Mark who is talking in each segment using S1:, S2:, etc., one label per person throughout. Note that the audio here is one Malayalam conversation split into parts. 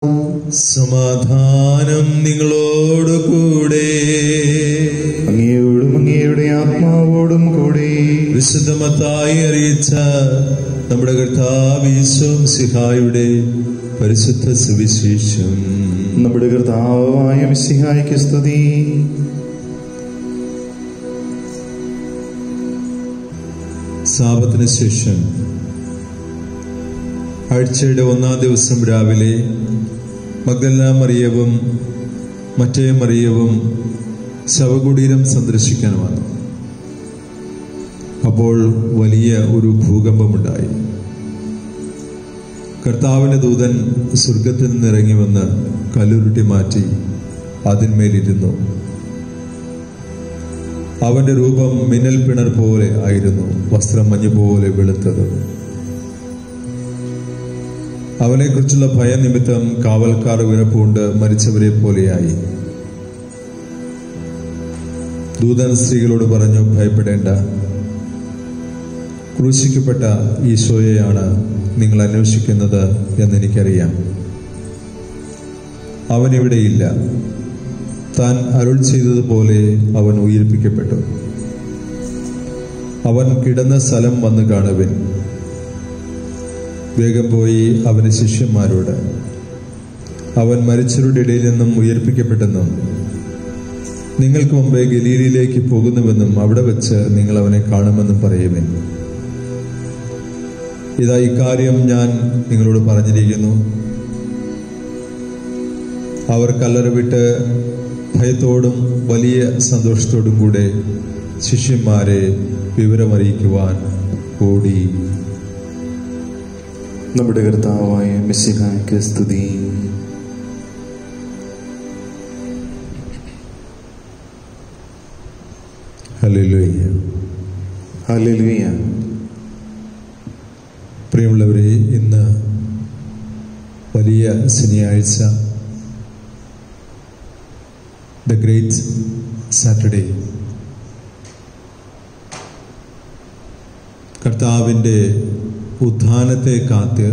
S1: സമാധാനം നിങ്ങളോട് കൂടെ
S2: അങ്ങയോടും അങ്ങയുടെ ആത്മാവോടും കൂടെ
S1: വിശുദ്ധമത്തായി അറിയിച്ച നമ്മുടെ കർത്താവ് ഈശോം സിഹായുടെ പരിശുദ്ധ സുവിശേഷം
S2: നമ്മുടെ കർത്താവായ മിശിഹായ്ക്ക് സ്തുതി
S1: സാപത്തിന് ശേഷം ആഴ്ചയുടെ ഒന്നാം ദിവസം രാവിലെ മഗല്ല മറിയവും മറ്റേ മറിയവും ശവകുടീരം സന്ദർശിക്കാൻ വന്നു അപ്പോൾ വലിയ ഒരു ഭൂകമ്പമുണ്ടായി കർത്താവിന്റെ ദൂതൻ സ്വർഗത്തിൽ നിന്നിറങ്ങി വന്ന് കല്ലുരുട്ടി മാറ്റി അതിന്മേലിരുന്നു അവന്റെ രൂപം മിന്നൽ പിണർ പോലെ ആയിരുന്നു വസ്ത്രം മഞ്ഞ് പോലെ വെളുത്തത് അവനെക്കുറിച്ചുള്ള ഭയനിമിത്തം കാവൽക്കാർ വിറപ്പുകൊണ്ട് മരിച്ചവരെ പോലെയായി ദൂതൻ സ്ത്രീകളോട് പറഞ്ഞു ഭയപ്പെടേണ്ട ക്രൂശിക്കപ്പെട്ട ഈശോയെയാണ് നിങ്ങൾ അന്വേഷിക്കുന്നത് എന്നെനിക്കറിയാം അവൻ ഇവിടെയില്ല താൻ അരുൾ ചെയ്തതുപോലെ അവൻ ഉയർപ്പിക്കപ്പെട്ടു അവൻ കിടന്ന സ്ഥലം വന്ന് കാണുവിൻ വേഗം പോയി അവന്റെ ശിഷ്യന്മാരോട് അവൻ മരിച്ചവരുടെ ഇടയിൽ നിന്നും ഉയർപ്പിക്കപ്പെട്ടെന്നും നിങ്ങൾക്ക് മുമ്പേ ഗലീലിയിലേക്ക് പോകുന്നുവെന്നും അവിടെ വെച്ച് നിങ്ങൾ അവനെ കാണുമെന്നും പറയുവിൻ ഇതാ ഇക്കാര്യം ഞാൻ നിങ്ങളോട് പറഞ്ഞിരിക്കുന്നു അവർ കല്ലറ വിട്ട് ഭയത്തോടും വലിയ സന്തോഷത്തോടും കൂടെ ശിഷ്യന്മാരെ വിവരമറിയിക്കുവാൻ ഓടി
S2: നമ്മുടെ കർത്താവായ മിശിഹായ്ക്ക് സ്തുതി
S1: ഹല്ലേലൂയ
S2: ഹല്ലേലൂയ
S1: പ്രിയമുള്ളവരെ ഇന്ന് വലിയ ശനിയാഴ്ച ദ ഗ്രേറ്റ് സാറ്റർഡേ കർത്താവിൻ്റെ ഉത്ഥാനത്തെ കാത്ത്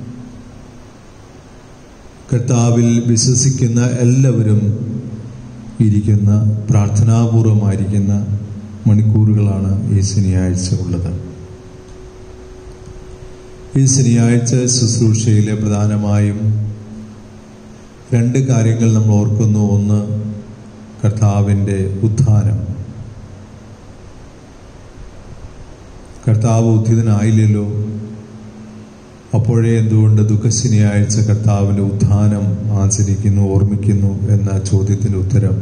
S1: കർത്താവിൽ വിശ്വസിക്കുന്ന എല്ലാവരും ഇരിക്കുന്ന പ്രാർത്ഥനാപൂർവമായിരിക്കുന്ന മണിക്കൂറുകളാണ് ഈ ശനിയാഴ്ച ഉള്ളത് ഈ ശനിയാഴ്ച ശുശ്രൂഷയിലെ പ്രധാനമായും രണ്ട് കാര്യങ്ങൾ നമ്മൾ ഓർക്കുന്നു ഒന്ന് കർത്താവിൻ്റെ ഉത്ഥാനം കർത്താവ് ഉദ്ധിതനായില്ലല്ലോ അപ്പോഴേ എന്തുകൊണ്ട് ദുഃഖശനിയാഴ്ച കർത്താവിൻ്റെ ഉത്ഥാനം ആചരിക്കുന്നു ഓർമ്മിക്കുന്നു എന്ന ചോദ്യത്തിൻ്റെ ഉത്തരം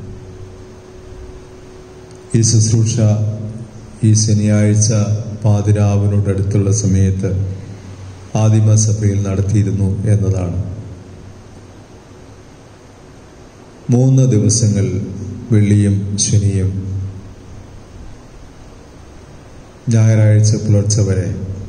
S1: ഈ ശുശ്രൂഷ ഈ ശനിയാഴ്ച പാതിരാവിനോടടുത്തുള്ള സമയത്ത് ആദിമസഭയിൽ നടത്തിയിരുന്നു എന്നതാണ് മൂന്ന് ദിവസങ്ങൾ വെള്ളിയും ശനിയും ഞായറാഴ്ച പുലർച്ചെ വരെ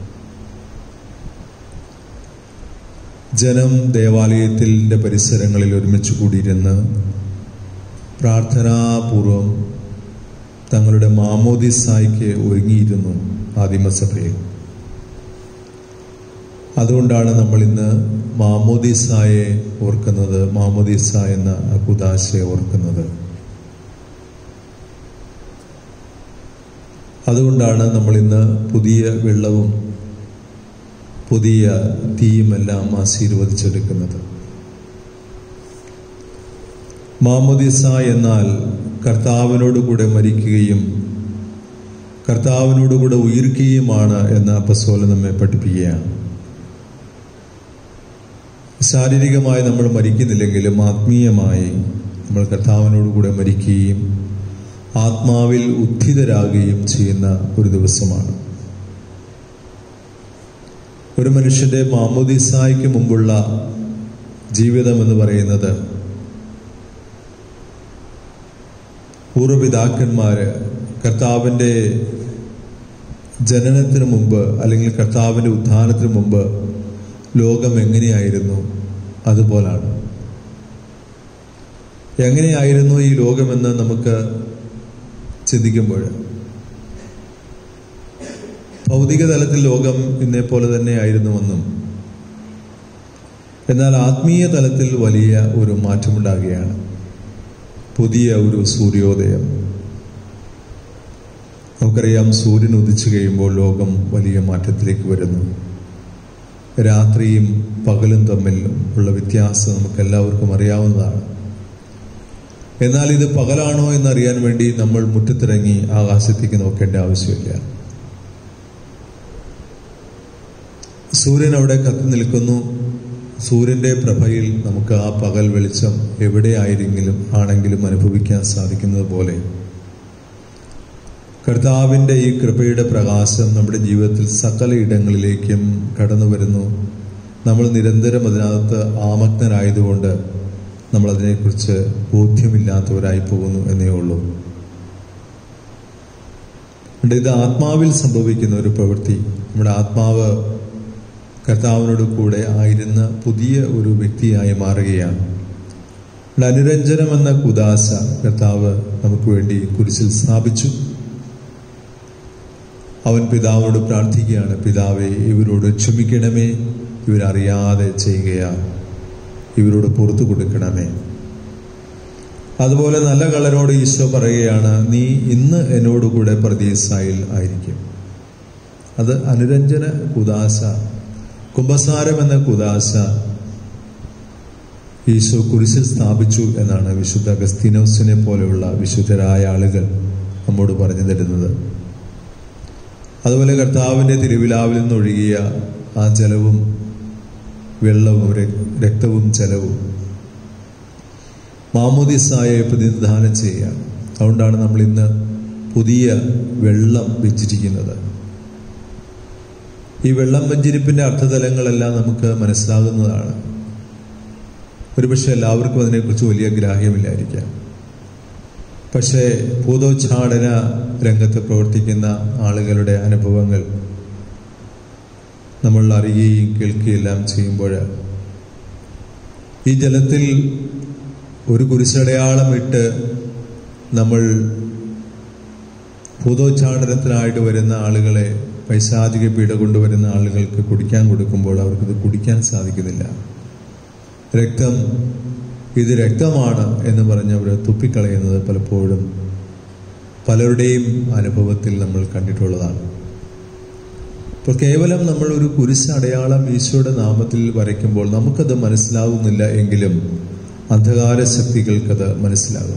S1: ജനം ദേവാലയത്തിൻ്റെ പരിസരങ്ങളിൽ ഒരുമിച്ച് കൂടിയിരുന്ന് പ്രാർത്ഥനാപൂർവം തങ്ങളുടെ മാമോദിസായ്ക്ക് ഒരുങ്ങിയിരുന്നു ആദിമസഭയിൽ അതുകൊണ്ടാണ് നമ്മൾ ഇന്ന് മാമോദിസായെ ഓർക്കുന്നത് മാമോദിസ എന്ന കുദാശയെ ഓർക്കുന്നത് അതുകൊണ്ടാണ് നമ്മൾ ഇന്ന് പുതിയ വെള്ളവും പുതിയ തീയുമെല്ലാം ആശീർവദിച്ചെടുക്കുന്നത് മാമോദിസ എന്നാൽ കർത്താവിനോട് കൂടെ മരിക്കുകയും കർത്താവിനോട് കൂടെ ഉയർക്കുകയുമാണ് എന്ന അപ്പസോല നമ്മെ പഠിപ്പിക്കുകയാണ് ശാരീരികമായി നമ്മൾ മരിക്കുന്നില്ലെങ്കിലും ആത്മീയമായി നമ്മൾ കർത്താവിനോട് കൂടെ മരിക്കുകയും ആത്മാവിൽ ഉദ്ധിതരാകുകയും ചെയ്യുന്ന ഒരു ദിവസമാണ് ഒരു മനുഷ്യന്റെ മാമോദിസായ്ക്ക് മുമ്പുള്ള ജീവിതം എന്ന് പറയുന്നത് പൂർവ്വപിതാക്കന്മാര് കർത്താവിൻ്റെ ജനനത്തിന് മുമ്പ് അല്ലെങ്കിൽ കർത്താവിൻ്റെ ഉത്ഥാനത്തിന് മുമ്പ് ലോകം എങ്ങനെയായിരുന്നു അതുപോലാണ് എങ്ങനെയായിരുന്നു ഈ ലോകമെന്ന് നമുക്ക് ചിന്തിക്കുമ്പോൾ ഭൗതിക തലത്തിൽ ലോകം ഇന്നേ പോലെ തന്നെ ആയിരുന്നുവെന്നും എന്നാൽ ആത്മീയ തലത്തിൽ വലിയ ഒരു മാറ്റമുണ്ടാകുകയാണ് പുതിയ ഒരു സൂര്യോദയം നമുക്കറിയാം സൂര്യൻ ഉദിച്ചു കഴിയുമ്പോൾ ലോകം വലിയ മാറ്റത്തിലേക്ക് വരുന്നു രാത്രിയും പകലും തമ്മിൽ ഉള്ള വ്യത്യാസം നമുക്ക് എല്ലാവർക്കും അറിയാവുന്നതാണ് എന്നാൽ ഇത് പകലാണോ എന്നറിയാൻ വേണ്ടി നമ്മൾ മുറ്റത്തിറങ്ങി ആകാശത്തേക്ക് നോക്കേണ്ട ആവശ്യമില്ല സൂര്യൻ അവിടെ കത്തി നിൽക്കുന്നു സൂര്യന്റെ പ്രഭയിൽ നമുക്ക് ആ പകൽ വെളിച്ചം എവിടെയായിരുന്നെങ്കിലും ആണെങ്കിലും അനുഭവിക്കാൻ സാധിക്കുന്നത് പോലെ കർത്താവിൻ്റെ ഈ കൃപയുടെ പ്രകാശം നമ്മുടെ ജീവിതത്തിൽ സകല ഇടങ്ങളിലേക്കും കടന്നു വരുന്നു നമ്മൾ നിരന്തരം അതിനകത്ത് ആമഗ്നരായതുകൊണ്ട് നമ്മൾ അതിനെക്കുറിച്ച് ബോധ്യമില്ലാത്തവരായി പോകുന്നു എന്നേ ഉള്ളൂ അതുകൊണ്ട് ഇത് ആത്മാവിൽ സംഭവിക്കുന്ന ഒരു പ്രവൃത്തി നമ്മുടെ ആത്മാവ് കർത്താവിനോട് കൂടെ ആയിരുന്ന പുതിയ ഒരു വ്യക്തിയായി മാറുകയാണ് നമ്മുടെ അനുരഞ്ജനം എന്ന കുദാശ കർത്താവ് നമുക്ക് വേണ്ടി കുരിശിൽ സ്ഥാപിച്ചു അവൻ പിതാവിനോട് പ്രാർത്ഥിക്കുകയാണ് പിതാവെ ഇവരോട് ക്ഷമിക്കണമേ ഇവരറിയാതെ ചെയ്യുകയാണ് ഇവരോട് പുറത്തു കൊടുക്കണമേ അതുപോലെ നല്ല കളരോട് ഈശോ പറയുകയാണ് നീ ഇന്ന് എന്നോടുകൂടെ പ്രതീസായിൽ ആയിരിക്കും അത് അനുരഞ്ജന കുദാശ കുംഭസാരം എന്ന കുദാശ ഈശോ കുരിശിൽ സ്ഥാപിച്ചു എന്നാണ് വിശുദ്ധ അഗസ്തീനോസിനെ പോലെയുള്ള വിശുദ്ധരായ ആളുകൾ നമ്മോട് പറഞ്ഞു തരുന്നത് അതുപോലെ കർത്താവിൻ്റെ തിരുവിലാവിൽ നിന്നൊഴുകിയ ആ ജലവും വെള്ളവും രക്തവും ജലവും മാമോദിസായെ പ്രതിനിധാനം ചെയ്യുക അതുകൊണ്ടാണ് നമ്മൾ ഇന്ന് പുതിയ വെള്ളം വെച്ചിരിക്കുന്നത് ഈ വെള്ളം വെഞ്ചിരിപ്പിന്റെ അർത്ഥതലങ്ങളെല്ലാം നമുക്ക് മനസ്സിലാകുന്നതാണ് ഒരുപക്ഷെ എല്ലാവർക്കും അതിനെക്കുറിച്ച് വലിയ ഗ്രാഹ്യമില്ലായിരിക്കാം പക്ഷേ ഭൂതോച്ചാടന രംഗത്ത് പ്രവർത്തിക്കുന്ന ആളുകളുടെ അനുഭവങ്ങൾ നമ്മൾ അറിയുകയും കേൾക്കുകയും എല്ലാം ചെയ്യുമ്പോൾ ഈ ജലത്തിൽ ഒരു കുരിശടയാളം ഇട്ട് നമ്മൾ ഭൂതോച്ചാടനത്തിനായിട്ട് വരുന്ന ആളുകളെ പൈശാചിക പീഡ കൊണ്ടുവരുന്ന ആളുകൾക്ക് കുടിക്കാൻ കൊടുക്കുമ്പോൾ അവർക്കിത് കുടിക്കാൻ സാധിക്കുന്നില്ല രക്തം ഇത് രക്തമാണ് എന്ന് പറഞ്ഞ് അവർ തുപ്പിക്കളയുന്നത് പലപ്പോഴും പലരുടെയും അനുഭവത്തിൽ നമ്മൾ കണ്ടിട്ടുള്ളതാണ് ഇപ്പോൾ കേവലം നമ്മൾ ഒരു കുരിശ് അടയാളം ഈശോയുടെ നാമത്തിൽ വരയ്ക്കുമ്പോൾ നമുക്കത് മനസ്സിലാവുന്നില്ല എങ്കിലും അന്ധകാര ശക്തികൾക്കത് മനസ്സിലാകും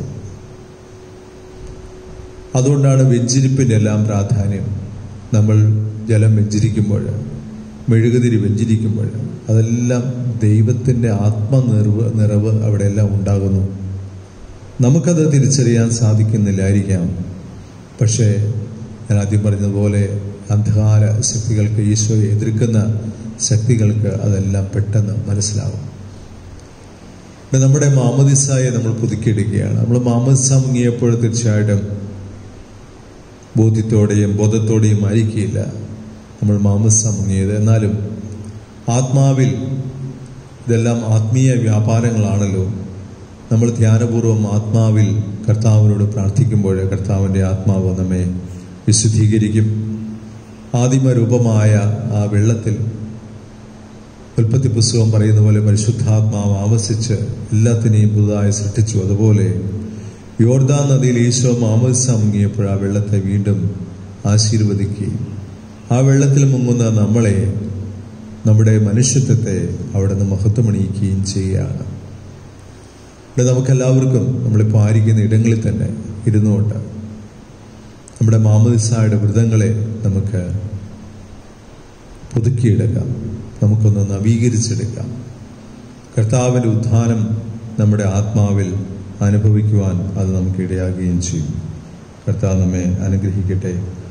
S1: അതുകൊണ്ടാണ് വെഞ്ചിരിപ്പിൻ്റെ എല്ലാം പ്രാധാന്യം നമ്മൾ ജലം വെഞ്ചിരിക്കുമ്പോൾ മെഴുകുതിരി വെഞ്ചിരിക്കുമ്പോൾ അതെല്ലാം ദൈവത്തിൻ്റെ ആത്മനിർവ് നിറവ് അവിടെയെല്ലാം ഉണ്ടാകുന്നു നമുക്കത് തിരിച്ചറിയാൻ സാധിക്കുന്നില്ലായിരിക്കാം പക്ഷേ ഞാൻ ആദ്യം പറഞ്ഞതുപോലെ അന്ധകാര ശക്തികൾക്ക് ഈശോയെ എതിർക്കുന്ന ശക്തികൾക്ക് അതെല്ലാം പെട്ടെന്ന് മനസ്സിലാവും നമ്മുടെ മാമദിസായെ നമ്മൾ പുതുക്കിയെടുക്കുകയാണ് നമ്മൾ മാമദിസ മുങ്ങിയപ്പോൾ തീർച്ചയായിട്ടും ബോധ്യത്തോടെയും ബോധത്തോടെയും ആയിരിക്കില്ല നമ്മൾ മാമസ മുങ്ങിയത് എന്നാലും ആത്മാവിൽ ഇതെല്ലാം ആത്മീയ വ്യാപാരങ്ങളാണല്ലോ നമ്മൾ ധ്യാനപൂർവ്വം ആത്മാവിൽ കർത്താവിനോട് പ്രാർത്ഥിക്കുമ്പോൾ കർത്താവിൻ്റെ ആത്മാവ് നമ്മെ വിശുദ്ധീകരിക്കും ആദിമരൂപമായ ആ വെള്ളത്തിൽ ഉൽപ്പത്തി പുസ്തകം പറയുന്ന പോലെ പരിശുദ്ധാത്മാവ് ആവസിച്ച് എല്ലാത്തിനെയും പുതുതായി സൃഷ്ടിച്ചു അതുപോലെ യോർദാൻ നദിയിൽ ഈശോ മാമോദിസ മുങ്ങിയപ്പോൾ ആ വെള്ളത്തെ വീണ്ടും ആശീർവദിക്കുകയും ആ വെള്ളത്തിൽ മുങ്ങുന്ന നമ്മളെ നമ്മുടെ മനുഷ്യത്വത്തെ അവിടെ നിന്ന് മഹത്വമണിയിക്കുകയും ചെയ്യുകയാണ് ഇവിടെ നമുക്കെല്ലാവർക്കും നമ്മളിപ്പോൾ ആയിരിക്കുന്ന ഇടങ്ങളിൽ തന്നെ ഇരുന്നുകൊണ്ട് നമ്മുടെ മാമദിസായുടെ വ്രതങ്ങളെ നമുക്ക് പുതുക്കിയെടുക്കാം നമുക്കൊന്ന് നവീകരിച്ചെടുക്കാം കർത്താവിൻ്റെ ഉത്ഥാനം നമ്മുടെ ആത്മാവിൽ അനുഭവിക്കുവാൻ അത് നമുക്ക് ഇടയാകുകയും ചെയ്യും കർത്താവ് നമ്മെ അനുഗ്രഹിക്കട്ടെ